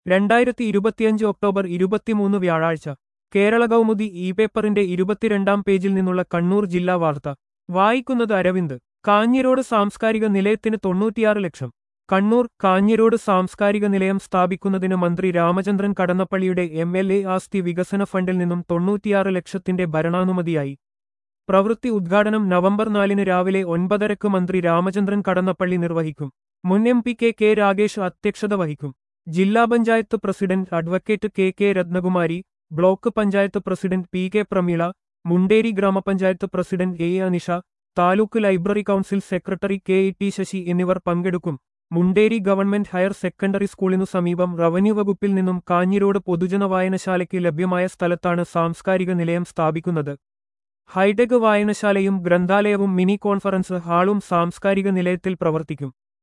രണ്ടായിരത്തി ഇരുപത്തിയഞ്ച് ഒക്ടോബർ ഇരുപത്തിമൂന്ന് വ്യാഴാഴ്ച കേരള കൗമുദി ഇ പേപ്പറിന്റെ ഇരുപത്തിരണ്ടാം പേജിൽ നിന്നുള്ള കണ്ണൂർ ജില്ലാ വാർത്ത വായിക്കുന്നത് അരവിന്ദ് കാഞ്ഞിരോട് സാംസ്കാരിക നിലയത്തിന് തൊണ്ണൂറ്റിയാറ് ലക്ഷം കണ്ണൂർ കാഞ്ഞിരോട് സാംസ്കാരിക നിലയം സ്ഥാപിക്കുന്നതിന് മന്ത്രി രാമചന്ദ്രൻ കടന്നപ്പള്ളിയുടെ എം എൽ എ ആസ്തി വികസന ഫണ്ടിൽ നിന്നും തൊണ്ണൂറ്റിയാറ് ലക്ഷത്തിന്റെ ഭരണാനുമതിയായി പ്രവൃത്തി ഉദ്ഘാടനം നവംബർ നാലിന് രാവിലെ ഒൻപതരക്ക് മന്ത്രി രാമചന്ദ്രൻ കടന്നപ്പള്ളി നിർവഹിക്കും മുൻ M P K K Ragesh അധ്യക്ഷത വഹിക്കും ജില്ലാ panchayat president advocate K K Rathnakumari block panchayat president P K Prameela Munderi ഗ്രാമപഞ്ചായത്ത് president A Anisha taluk library council secretary K E T Sasi എന്നിവർ പങ്കെടുക്കും മുണ്ടേരി ഗവൺമെന്റ് ഹയർ സെക്കൻഡറി സ്കൂളിനു സമീപം റവന്യൂ വകുപ്പിൽ നിന്നും കാഞ്ഞിരോട് പൊതുജന വായനശാലയ്ക്ക് ലഭ്യമായ സ്ഥലത്താണ് സാംസ്കാരിക നിലയം സ്ഥാപിക്കുന്നത് ഹൈടെക് വായനശാലയും ഗ്രന്ഥാലയവും മിനി കോൺഫറൻസ് ഹാളും സാംസ്കാരിക നിലയത്തിൽ പ്രവർത്തിക്കും